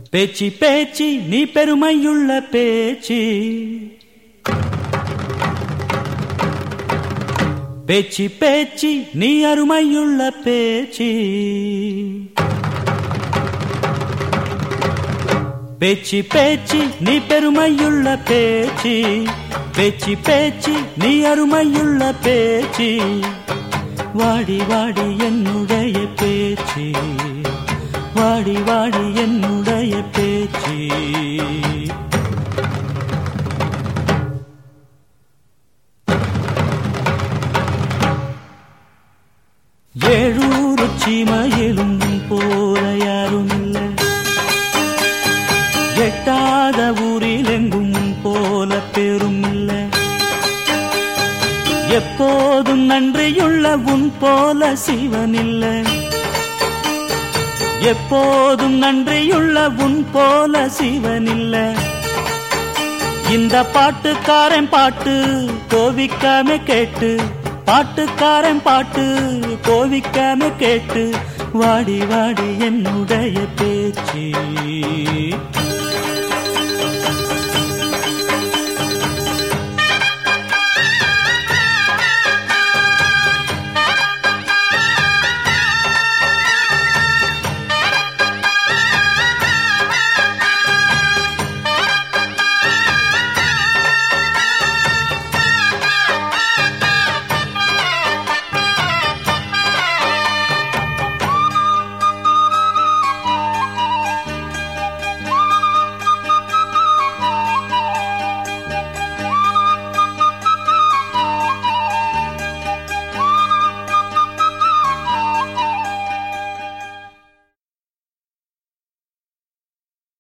பேச்சு பேச்சு நீ பெருமையுள்ள பேச்சு பேச்சு பேச்சு நீ அருமையுள்ள பேச்சு பேச்சு பேச்சு நீ பெருமையுள்ள பேச்சு பேச்சு பேச்சு நீ அருமையுள்ள பேச்சு வாடி வாடி என்னுடைய பேச்சு வாடி வாடி என்னுடைய பேச்சு ஏழூர் சீமையிலும் போல யாரும் இல்லை எட்டாத ஊரில் எங்கும் போல பெரும் இல்லை எப்போதும் நன்றியுள்ள உன் போல சிவன் இல்லை எப்போதும் நன்றியுள்ள உன் போல சிவன் இல்லை இந்த பாட்டுக்காரன் பாட்டு கோவிக்காம கேட்டு பாட்டுக்காரன் பாட்டு கோவிக்காம கேட்டு வாடி வாடி என்னுடைய பேச்சு